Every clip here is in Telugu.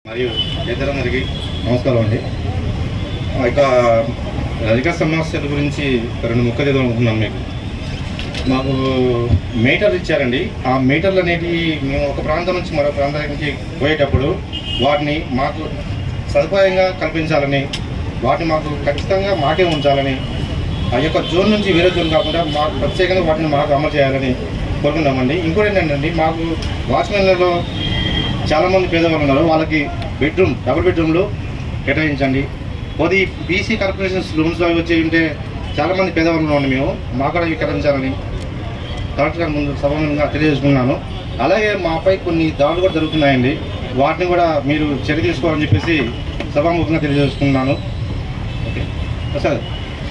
మరియు ఇద్దరందరికీ నమస్కారం అండి ఆ యొక్క అధిక సమస్యల గురించి రెండు ముక్క చదవాలనుకుంటున్నాం మీకు మాకు మీటర్లు ఇచ్చారండి ఆ మీటర్లు అనేటివి మేము ఒక ప్రాంతం నుంచి మరో ప్రాంతానికి పోయేటప్పుడు వాటిని మాకు సదుపాయంగా కల్పించాలని వాటిని మాకు ఖచ్చితంగా మాకే ఉంచాలని ఆ యొక్క జోన్ నుంచి వేరే జోన్ కాకుండా మాకు ప్రత్యేకంగా వాటిని మాకు అమలు చేయాలని కోరుకుంటామండి ఇంకోటి ఏంటంటే మాకు వాచ్మెన్లలో చాలామంది పేదవాళ్ళు ఉన్నారు వాళ్ళకి బెడ్రూమ్ డబుల్ బెడ్రూమ్లు కేటాయించండి కొద్ది బీసీ కార్పొరేషన్స్ రూమ్స్ అవి వచ్చి ఉంటే చాలామంది పేదవాళ్ళు ఉన్నాం మేము మాకు కూడా ఇవి కేటాయించాలని కలెక్టర్ గారి ముందు సభంగా తెలియజేసుకున్నాను అలాగే మాపై కొన్ని దాడులు కూడా జరుగుతున్నాయండి వాటిని కూడా మీరు చర్య తీసుకోవాలని చెప్పేసి సభాముఖంగా తెలియజేసుకున్నాను ఓకే సార్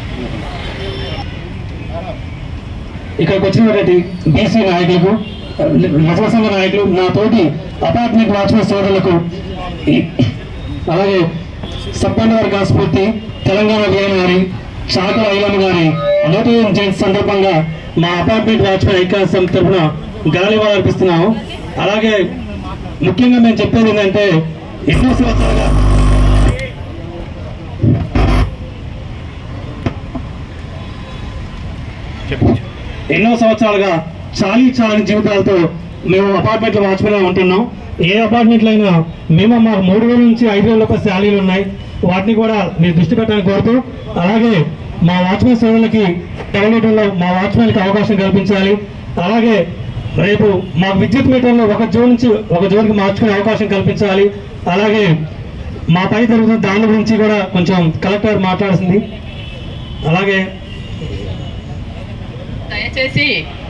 ఇక్కడికి వచ్చినటువంటి బీసీ నాయకులకు మహిళా సంఘ నాయకులు నా తోటి అపార్ట్మెంట్ వాచ్మెన్ సోదరులకు ఈ- అలాగే సబ్బండ వర్గ స్ఫూర్తి తెలంగాణ విజయన్ గారి చాకల ఐలమ్మ గారి నూట జయంతి సందర్భంగా మా అపార్ట్మెంట్ వాచ్మెన్ ఐక్య సమితి తరఫున గాలివాళ అర్పిస్తున్నాము అలాగే ముఖ్యంగా మేము చెప్పేది ఏంటంటే ఎన్నో సంవత్సరాలుగా ఎన్నో సంవత్సరాలుగా చాలీ చాలని జీవితాలతో మేము అపార్ట్మెంట్లో వాచ్మెన్గా ఉంటున్నాం ఏ అపార్ట్మెంట్లో అయినా మేము మాకు మూడు వేల నుంచి ఐదు వేల రూపాయల శాలీలు ఉన్నాయి వాటిని కూడా మీరు దృష్టి పెట్టాలని కోరుతూ అలాగే మా వాచ్మెన్ సేవలకి టైలెట్లో మా వాచ్మెన్కి అవకాశం కల్పించాలి అలాగే రేపు మా విద్యుత్ మీటర్లో ఒక జోన్ నుంచి ఒక జోన్కి మార్చుకునే అవకాశం కల్పించాలి అలాగే మా పై జరుగుతున్న దాని గురించి కూడా కొంచెం కలెక్టర్ మాట్లాడుతుంది అలాగే దయచేసి